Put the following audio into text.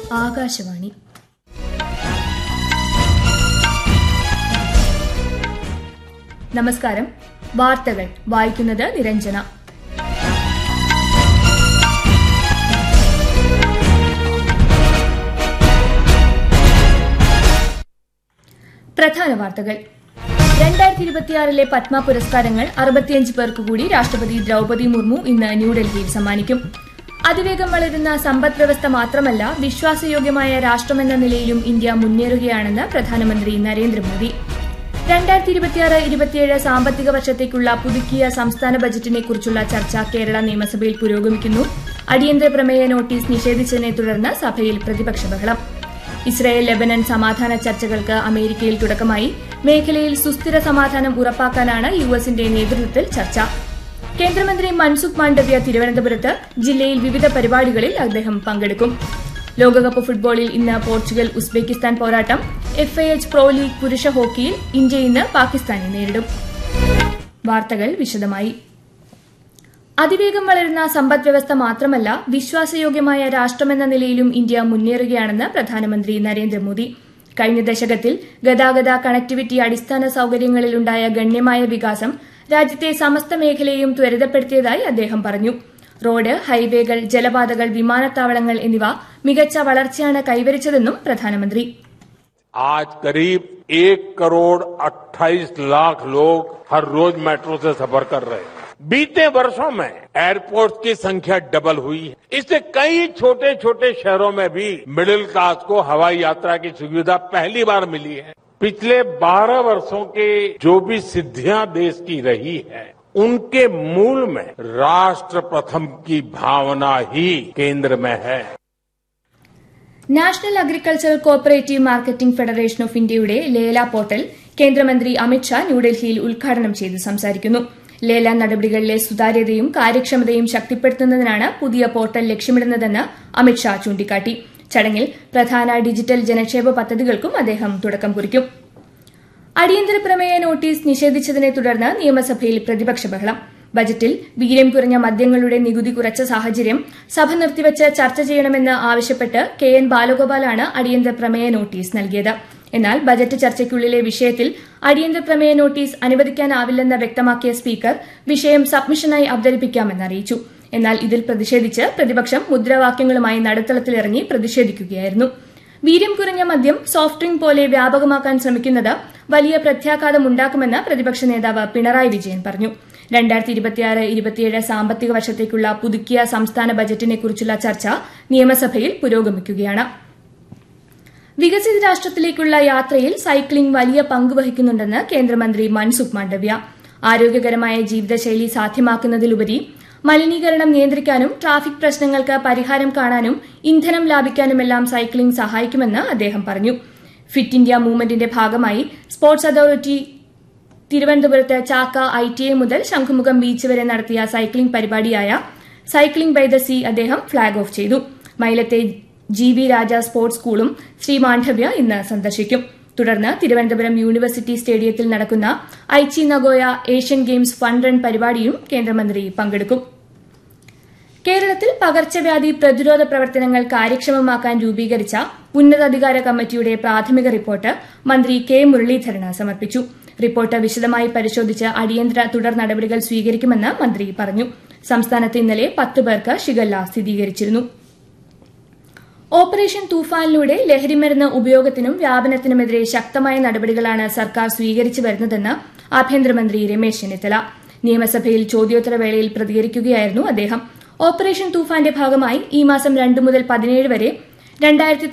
ആകാശവാണി നമസ്കാരം വാർത്തകൾ വായിക്കുന്നത് നിരഞ്ജന പ്രധാന വാർത്തകൾ രണ്ടായിരത്തി ഇരുപത്തിയാറിലെ പത്മ പുരസ്കാരങ്ങൾ അറുപത്തിയഞ്ച് പേർക്ക് കൂടി രാഷ്ട്രപതി ദ്രൌപതി മുർമു ഇന്ന് ന്യൂഡൽഹിയിൽ സമ്മാനിക്കും അതിവേഗം വളരുന്ന സമ്പദ് വ്യവസ്ഥ മാത്രമല്ല വിശ്വാസയോഗ്യമായ രാഷ്ട്രമെന്ന നിലയിലും ഇന്ത്യ മുന്നേറുകയാണെന്ന് പ്രധാനമന്ത്രി നരേന്ദ്രമോദി രണ്ടായിരത്തി ഇരുപത്തിയാറ് ഇരുപത്തിയേഴ് സാമ്പത്തിക വർഷത്തേക്കുള്ള പുതുക്കിയ സംസ്ഥാന ബജറ്റിനെക്കുറിച്ചുള്ള ചർച്ച കേരള നിയമസഭയിൽ പുരോഗമിക്കുന്നു അടിയന്തര പ്രമേയ നോട്ടീസ് നിഷേധിച്ചതിനെ തുടർന്ന് സഭയിൽ പ്രതിപക്ഷ ബഹളം ഇസ്രായേൽ ലെബനൻ സമാധാന ചർച്ചകൾക്ക് അമേരിക്കയിൽ തുടക്കമായി മേഖലയിൽ സുസ്ഥിര സമാധാനം ഉറപ്പാക്കാനാണ് യു എസിന്റെ നേതൃത്വത്തിൽ ചർച്ച കേന്ദ്രമന്ത്രി മൻസുഖ് മാണ്ഡവ്യ തിരുവനന്തപുരത്ത് ജില്ലയിൽ വിവിധ പരിപാടികളിൽ അദ്ദേഹം പങ്കെടുക്കും ലോകകപ്പ് ഫുട്ബോളിൽ ഇന്ന് പോർച്ചുഗൽ ഉസ്ബെക്കിസ്ഥാൻ പോരാട്ടം എഫ് എച്ച് പ്രോ ലീഗ് പുരുഷ ഹോക്കിയിൽ ഇന്ത്യ ഇന്ന് പാകിസ്ഥാനെ നേരിടും വാർത്തകൾ വിശദമായി അതിവേഗം വളരുന്ന സമ്പദ് വ്യവസ്ഥ മാത്രമല്ല വിശ്വാസയോഗ്യമായ രാഷ്ട്രമെന്ന നിലയിലും ഇന്ത്യ മുന്നേറുകയാണെന്ന് പ്രധാനമന്ത്രി നരേന്ദ്രമോദി കഴിഞ്ഞ ദശകത്തിൽ ഗതാഗത കണക്ടിവിറ്റി അടിസ്ഥാന സൌകര്യങ്ങളിലുണ്ടായ ഗണ്യമായ വികാസം രാജ്യത്തെ സമസ്ത മേഖലയെയും ത്വരിതപ്പെടുത്തിയതായി അദ്ദേഹം പറഞ്ഞു റോഡ് ഹൈവേകൾ ജലപാതകൾ വിമാനത്താവളങ്ങൾ എന്നിവ മികച്ച വളർച്ചയാണ് കൈവരിച്ചതെന്നും പ്രധാനമന്ത്രി आज करीब एक करोड़ 28 लाख लोग हर रोज मेट्रो से सफर कर रहे हैं बीते वर्षों में एयरपोर्ट की संख्या डबल हुई है इससे कई छोटे छोटे शहरों में भी मिडिल क्लास को हवाई यात्रा की सुविधा पहली बार मिली है पिछले 12 वर्षों के जो भी सिद्धियां देश की रही है उनके मूल में राष्ट्र प्रथम की भावना ही केंद्र में है national agricultural cooperative marketing federation of ഇന്ത്യയുടെ ലേല പോർട്ടൽ കേന്ദ്രമന്ത്രി അമിത്ഷാ ന്യൂഡൽഹിയിൽ ഉദ്ഘാടനം ചെയ്ത് സംസാരിക്കുന്നു ലേല നടപടികളിലെ സുതാര്യതയും കാര്യക്ഷമതയും ശക്തിപ്പെടുത്തുന്നതിനാണ് പുതിയ പോർട്ടൽ ലക്ഷ്യമിടുന്നതെന്ന് അമിത്ഷാ ചൂണ്ടിക്കാട്ടി ചടങ്ങിൽ പ്രധാന ഡിജിറ്റൽ ജനക്ഷേമ പദ്ധതികൾക്കും അദ്ദേഹം തുടക്കം കുറിക്കും അടിയന്തര പ്രമേയ നോട്ടീസ് നിഷേധിച്ചതിനെ തുടർന്ന് നിയമസഭയിൽ പ്രതിപക്ഷ ബഹളം ബജറ്റിൽ വീര്യം കുറഞ്ഞ മദ്യങ്ങളുടെ നികുതി കുറച്ച സാഹചര്യം സഭ നിർത്തിവച്ച് ചർച്ച ചെയ്യണമെന്ന് ആവശ്യപ്പെട്ട് കെ എൻ ബാലഗോപാലാണ് അടിയന്തര പ്രമേയ നോട്ടീസ് നൽകിയത് എന്നാൽ ബജറ്റ് ചർച്ചയ്ക്കുള്ളിലെ വിഷയത്തിൽ അടിയന്തര പ്രമേയ നോട്ടീസ് അനുവദിക്കാനാവില്ലെന്ന് വ്യക്തമാക്കിയ സ്പീക്കർ വിഷയം സബ്മിഷനായി അവതരിപ്പിക്കാമെന്ന് അറിയിച്ചു എന്നാൽ ഇതിൽ പ്രതിഷേധിച്ച് പ്രതിപക്ഷം മുദ്രാവാക്യങ്ങളുമായി നടുത്തളത്തിലിറങ്ങി പ്രതിഷേധിക്കുകയായിരുന്നു വീര്യം കുറഞ്ഞ മദ്യം സോഫ്റ്റ് ഡ്രിങ്ക് പോലെ വ്യാപകമാക്കാൻ ശ്രമിക്കുന്നത് വലിയ പ്രത്യാഘാതമുണ്ടാക്കുമെന്ന് പ്രതിപക്ഷ നേതാവ് പിണറായി വിജയൻ പറഞ്ഞു രണ്ടായിരത്തി ഇരുപത്തിയാറ് ഇരുപത്തിയേഴ് സാമ്പത്തിക വർഷത്തേക്കുള്ള പുതുക്കിയ സംസ്ഥാന ബജറ്റിനെക്കുറിച്ചുള്ള ചർച്ച നിയമസഭയിൽ പുരോഗമിക്കുകയാണ് വികസിത രാഷ്ട്രത്തിലേക്കുള്ള യാത്രയിൽ സൈക്ലിംഗ് വലിയ പങ്ക് വഹിക്കുന്നുണ്ടെന്ന് കേന്ദ്രമന്ത്രി മൻസുഖ് മാണ്ഡവ്യ ആരോഗ്യകരമായ ജീവിതശൈലി സാധ്യമാക്കുന്നതിലുപരി മലിനീകരണം നിയന്ത്രിക്കാനും ട്രാഫിക് പ്രശ്നങ്ങൾക്ക് പരിഹാരം കാണാനും ഇന്ധനം ലാഭിക്കാനുമെല്ലാം സൈക്ലിംഗ് സഹായിക്കുമെന്ന് അദ്ദേഹം പറഞ്ഞു ഫിറ്റ് ഇന്ത്യ മൂവ്മെന്റിന്റെ ഭാഗമായി സ്പോർട്സ് അതോറിറ്റി തിരുവനന്തപുരത്ത് ചാക്ക ഐ ടി ഐ മുതൽ ശംഖുമുഖം ബീച്ച് വരെ നടത്തിയ സൈക്ലിംഗ് പരിപാടിയായ സൈക്ലിംഗ് ബൈ ദ സീ അദ്ദേഹം ഫ്ളാഗ് ഓഫ് ചെയ്തു മൈലത്തെ ജി വി രാജ സ്പോർട്സ് സ്കൂളും ശ്രീ മാണ്ഡവ്യ ഇന്ന് സന്ദർശിക്കും തുടർന്ന് തിരുവനന്തപുരം യൂണിവേഴ്സിറ്റി സ്റ്റേഡിയത്തിൽ നടക്കുന്ന Aichi Nagoya Asian Games fun run പരിപാടിയും കേന്ദ്രമന്ത്രി പങ്കെടുക്കും കേരളത്തിൽ പകർച്ചവ്യാധി പ്രതിരോധ പ്രവർത്തനങ്ങൾ കാര്യക്ഷമമാക്കാൻ രൂപീകരിച്ച ഉന്നതാധികാര കമ്മിറ്റിയുടെ പ്രാഥമിക റിപ്പോർട്ട് മന്ത്രി കെ മുരളീധരന് സമർപ്പിച്ചു റിപ്പോർട്ട് വിശദമായി പരിശോധിച്ച് അടിയന്തര തുടർ നടപടികൾ സ്വീകരിക്കുമെന്ന് മന്ത്രി പറഞ്ഞു സംസ്ഥാനത്ത് ഇന്നലെ പത്ത് പേർക്ക് ഷിഗല്ല സ്ഥിരീകരിച്ചിരുന്നു ഓപ്പറേഷൻ തൂഫാനിലൂടെ ലഹരിമരുന്ന് ഉപയോഗത്തിനും വ്യാപനത്തിനുമെതിരെ ശക്തമായ നടപടികളാണ് സർക്കാർ സ്വീകരിച്ചു വരുന്നതെന്ന് ആഭ്യന്തരമന്ത്രി രമേശ് ചെന്നിത്തല നിയമസഭയിൽ ചോദ്യോത്തരവേളയിൽ പ്രതികരിക്കുകയായിരുന്നു അദ്ദേഹം ഓപ്പറേഷൻ തൂഫാന്റെ ഭാഗമായി ഈ മാസം രണ്ട് മുതൽ പതിനേഴ് വരെ രണ്ടായിരത്തി